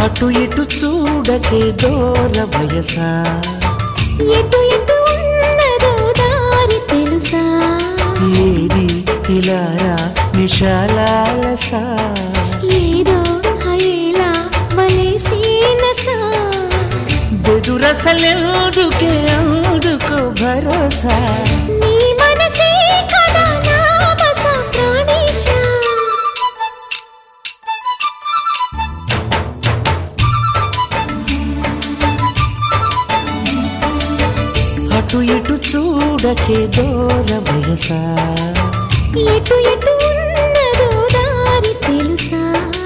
అటు ఇటు చూడకే దూర వయసా ఎటు ఎటు ఉన్నదో దారి తెలుసా ఏది ఇలారా నిశాలాలసా ఏదో హయేలా వలేసిన సా బెదురసలెందుకే అందుకో భరోసా నీ మనసే కదా నా బస ప్రాణేశా అటు ఇటు చూడకే దూర వయసా ఎటు ఎటు ఉన్నదో దారి తెలుసా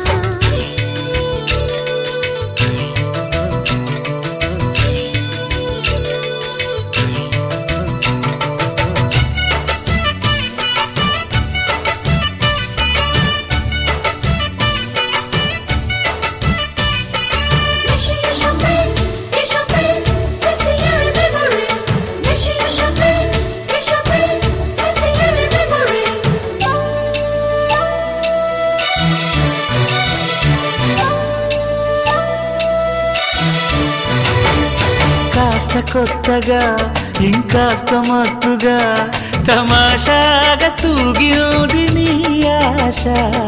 కాస్త కొత్తగా ఇంకాస్త మత్తుగా తమాషాగా తూగింది నీ ఆశ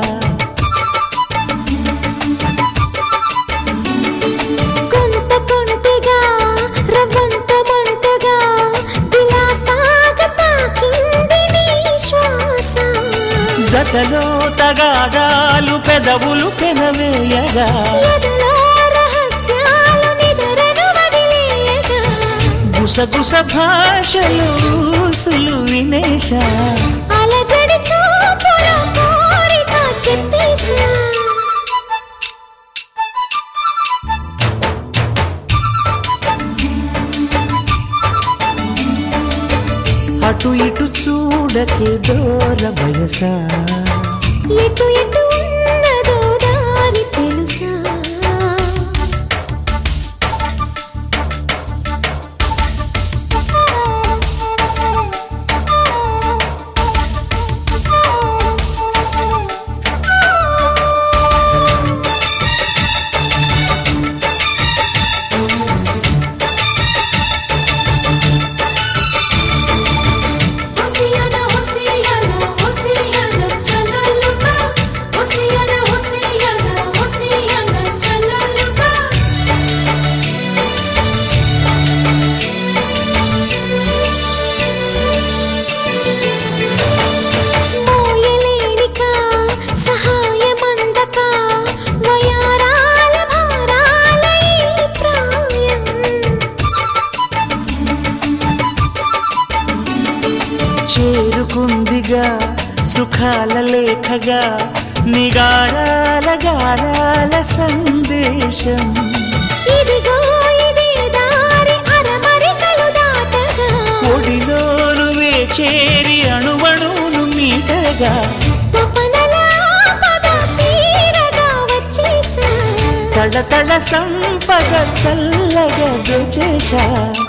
కొంత కొంతగా రవ్వంత మంటగా విలాసాగ తాకింది నీ శ్వాస జతలో తగాదాలు పెదవులు పెనవేయగా ఎదలో రహస్యాలు నిదరను వదిలేయగా గుసగుస భాషలు ఊసులు వినేశా అలజడి చూపుల కోరిక చెప్పేశా అటు ఇటు చూడకే దూర వయసా ఎటు ఎటు ఉన్నదో దారి తెలుసా Oceana, Oceana, Oceana, Chalalupa. Oceana, Oceana, Oceana, Chalalupa. మోయలేనిక సహాయమందక వయారాల భారాల ఈ ప్రాయం చేరుకుందిగా సుఖాల లేఖగా నిగాడాల గాడాల సందేశం ఇదిగో ఇదే దారి అరమరికలు దాటగా ఒడిలోను చేరి అణువణువును మీటగా తపనల పద తీరగా వచ్చేసా తళతళ సంపద చల్లగా దోచేశా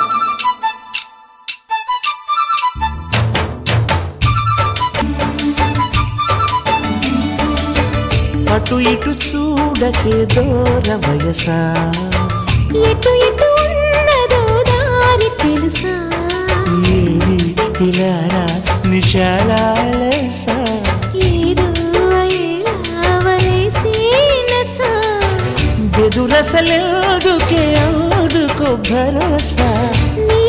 అటు ఇటు చూడకే దూర వయసా ఎటు ఎటు ఉన్నదో దారి తెలుసా ఏది ఇలారా నిశాలాలసా ఏదో అయేలా వలేసిన సా బెదురసలేదుకే అందుకో భరోసా నీ